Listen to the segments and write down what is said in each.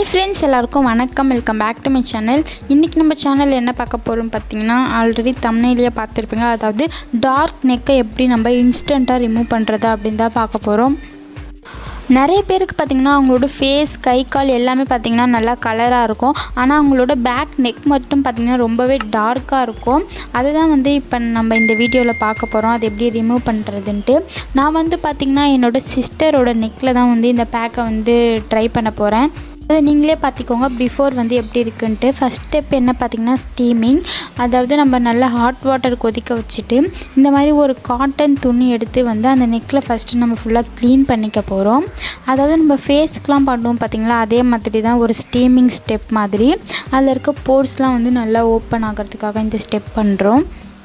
friends எல்லாருக்கும் வணக்கம் welcome back to my channel இன்றைக்கி நம்ம சேனலில் என்ன பார்க்க போகிறோம் பார்த்தீங்கன்னா ஆல்ரெடி தமிழ்லேயே பார்த்துருப்பீங்க அதாவது டார்க் நெக்கை எப்படி நம்ம இன்ஸ்டண்ட்டாக ரிமூவ் பண்ணுறது அப்படின்னு தான் பார்க்க போகிறோம் நிறைய பேருக்கு பார்த்திங்கன்னா அவங்களோட ஃபேஸ் கை கால் எல்லாமே பார்த்திங்கன்னா நல்லா கலராக இருக்கும் ஆனால் அவங்களோட பேக் நெக் மட்டும் பார்த்திங்கன்னா ரொம்பவே டார்க்காக இருக்கும் அதை தான் வந்து இப்போ நம்ம இந்த வீடியோவில் பார்க்க போகிறோம் அது எப்படி ரிமூவ் பண்ணுறதுன்ட்டு நான் வந்து பார்த்திங்கன்னா என்னோடய சிஸ்டரோட நெக்கில் தான் வந்து இந்த பேக்கை வந்து ட்ரை பண்ண போகிறேன் அதை நீங்களே பார்த்திக்கோங்க பிஃபோர் வந்து எப்படி இருக்குன்ட்டு ஃபஸ்ட் ஸ்டெப் என்ன பார்த்திங்கன்னா ஸ்டீமிங் அதாவது நம்ம நல்லா ஹாட் வாட்டர் கொதிக்க வச்சுட்டு இந்த மாதிரி ஒரு காட்டன் துணி எடுத்து வந்து அந்த நெக்கில் ஃபஸ்ட்டு நம்ம ஃபுல்லாக க்ளீன் பண்ணிக்க போகிறோம் அதாவது நம்ம ஃபேஸ்க்கெலாம் பண்ணுவோம் பார்த்திங்களா அதே மாதிரி தான் ஒரு ஸ்டீமிங் ஸ்டெப் மாதிரி அதில் இருக்க போர்ஸ்லாம் வந்து நல்லா ஓப்பன் ஆகிறதுக்காக இந்த ஸ்டெப் பண்ணுறோம்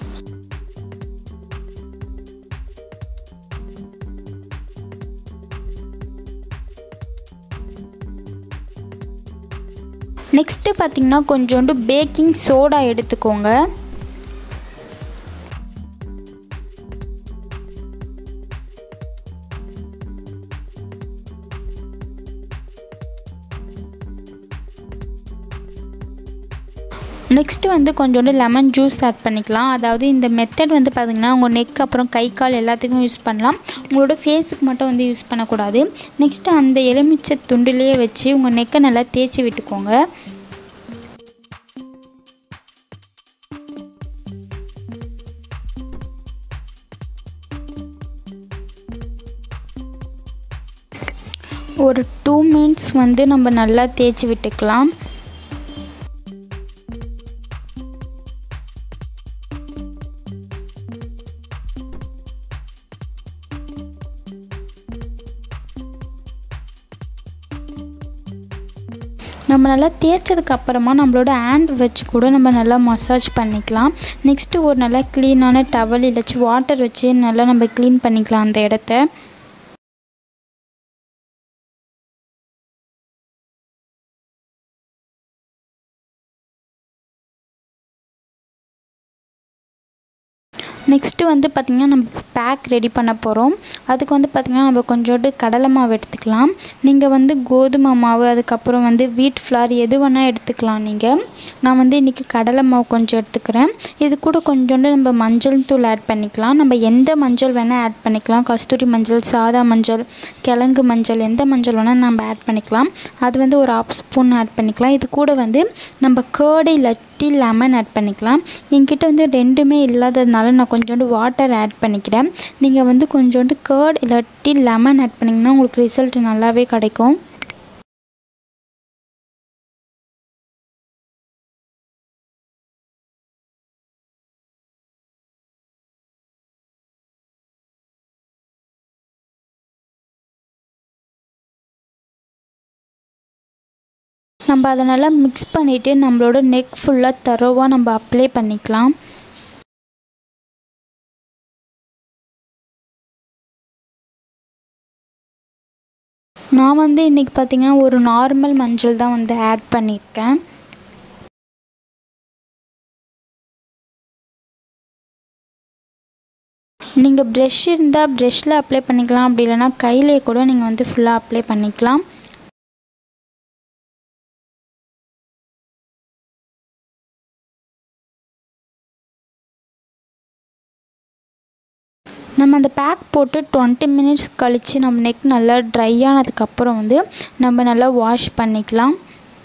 நெக்ஸ்ட்டு பார்த்திங்கன்னா கொஞ்சோண்டு பேக்கிங் சோடா எடுத்துக்கோங்க நெக்ஸ்ட்டு வந்து கொஞ்சோண்டு லெமன் ஜூஸ் ஆட் பண்ணிக்கலாம் அதாவது இந்த மெத்தட் வந்து பார்த்திங்கன்னா உங்கள் நெக் அப்புறம் கை கால் எல்லாத்துக்கும் யூஸ் பண்ணலாம் உங்களோட ஃபேஸுக்கு மட்டும் வந்து யூஸ் பண்ணக்கூடாது நெக்ஸ்ட்டு அந்த எலுமிச்சை துண்டுலேயே வச்சு உங்கள் நெக்கை நல்லா தேய்ச்சி விட்டுக்கோங்க ஒரு டூ மினிட்ஸ் வந்து நம்ம நல்லா தேய்ச்சி விட்டுக்கலாம் நம்ம நல்லா தேய்ச்சதுக்கு அப்புறமா நம்மளோட ஹேண்ட் வச்சு கூட நம்ம நல்லா மசாஜ் பண்ணிக்கலாம் நெக்ஸ்ட்டு ஒரு நல்லா க்ளீனான டவல் இல்லாச்சு வாட்டர் வச்சு நல்லா நம்ம க்ளீன் பண்ணிக்கலாம் அந்த இடத்த நெக்ஸ்ட்டு வந்து பார்த்திங்கன்னா நம்ம பேக் ரெடி பண்ண போகிறோம் அதுக்கு வந்து பார்த்திங்கன்னா நம்ம கொஞ்சோண்டு கடலை மாவு எடுத்துக்கலாம் நீங்கள் வந்து கோதுமை மாவு அதுக்கப்புறம் வந்து வீட் ஃப்ளார் எது வேணால் எடுத்துக்கலாம் நீங்கள் நான் வந்து இன்றைக்கி கடலை மாவு கொஞ்சம் எடுத்துக்கிறேன் இது கூட கொஞ்சோண்டு நம்ம மஞ்சள் தூள் ஆட் பண்ணிக்கலாம் நம்ம எந்த மஞ்சள் வேணால் ஆட் பண்ணிக்கலாம் கஸ்தூரி மஞ்சள் சாதா மஞ்சள் கிழங்கு மஞ்சள் எந்த மஞ்சள் வேணால் நம்ம ஆட் பண்ணிக்கலாம் அது வந்து ஒரு ஆஃப் ஸ்பூன் ஆட் பண்ணிக்கலாம் இது கூட வந்து நம்ம கேர்டு இல்லாட்டி லெமன் ஆட் பண்ணிக்கலாம் என்கிட்ட வந்து ரெண்டுமே இல்லாததுனால நான் கொஞ்சோண்டு வாட்டர் ஆட் பண்ணிக்கிறேன் நீங்கள் வந்து கொஞ்சோண்டு கேர்ட் இல்லாட்டி லெமன் ஆட் பண்ணிங்கன்னா உங்களுக்கு ரிசல்ட் நல்லாவே கிடைக்கும் நம்ம அதை நல்லா மிக்ஸ் பண்ணிவிட்டு நம்மளோட நெக் ஃபுல்லாக தரோவாக நம்ம அப்ளை பண்ணிக்கலாம் நான் வந்து இன்றைக்கி பார்த்திங்கன்னா ஒரு நார்மல் மஞ்சள் தான் வந்து ஆட் பண்ணியிருக்கேன் நீங்கள் ப்ரெஷ் இருந்தால் ப்ரெஷ்ஷில் அப்ளை பண்ணிக்கலாம் அப்படி இல்லைனா கையிலே கூட நீங்கள் வந்து ஃபுல்லாக அப்ளை பண்ணிக்கலாம் நம்ம அந்த பேக் போட்டு டுவெண்ட்டி மினிட்ஸ் கழித்து நம்ம நெக் நல்லா ட்ரை ஆனதுக்கப்புறம் வந்து நம்ம நல்லா வாஷ் பண்ணிக்கலாம்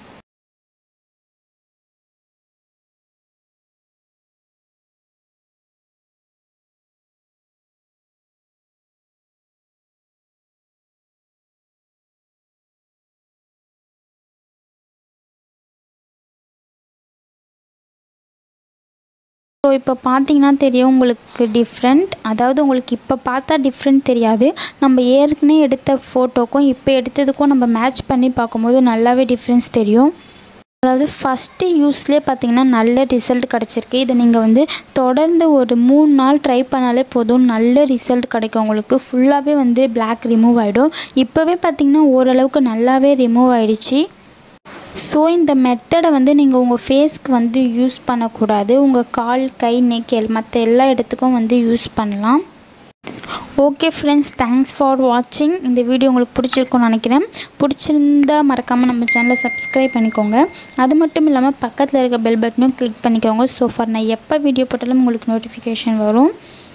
ஸோ இப்போ பார்த்தீங்கன்னா தெரியும் உங்களுக்கு டிஃப்ரெண்ட் அதாவது உங்களுக்கு இப்போ பார்த்தா டிஃப்ரெண்ட் தெரியாது நம்ம ஏற்கனவே எடுத்த ஃபோட்டோக்கும் இப்போ எடுத்ததுக்கும் நம்ம மேட்ச் பண்ணி பார்க்கும்போது நல்லாவே டிஃப்ரென்ஸ் தெரியும் அதாவது ஃபஸ்ட்டு யூஸ்லேயே பார்த்தீங்கன்னா நல்ல ரிசல்ட் கிடச்சிருக்கு இதை நீங்கள் வந்து தொடர்ந்து ஒரு மூணு நாள் ட்ரை பண்ணாலே போதும் நல்ல ரிசல்ட் கிடைக்கும் உங்களுக்கு ஃபுல்லாகவே வந்து பிளாக் ரிமூவ் ஆகிடும் இப்போவே பார்த்தீங்கன்னா ஓரளவுக்கு நல்லாவே ரிமூவ் ஆகிடுச்சு ஸோ இந்த மெத்தடை வந்து நீங்கள் உங்கள் ஃபேஸ்க்கு வந்து யூஸ் பண்ணக்கூடாது உங்கள் கால் கை நெக் எல் மற்ற எல்லா இடத்துக்கும் வந்து யூஸ் பண்ணலாம் ஓகே ஃப்ரெண்ட்ஸ் தேங்க்ஸ் ஃபார் வாட்சிங் இந்த வீடியோ உங்களுக்கு பிடிச்சிருக்கும்னு நினைக்கிறேன் பிடிச்சிருந்தா மறக்காமல் நம்ம சேனலை சப்ஸ்கிரைப் பண்ணிக்கோங்க அது மட்டும் இல்லாமல் பக்கத்தில் இருக்க பெல் பட்டனும் கிளிக் பண்ணிக்கோங்க ஸோ ஃபார் நான் எப்போ வீடியோ போட்டாலும் உங்களுக்கு நோட்டிஃபிகேஷன் வரும்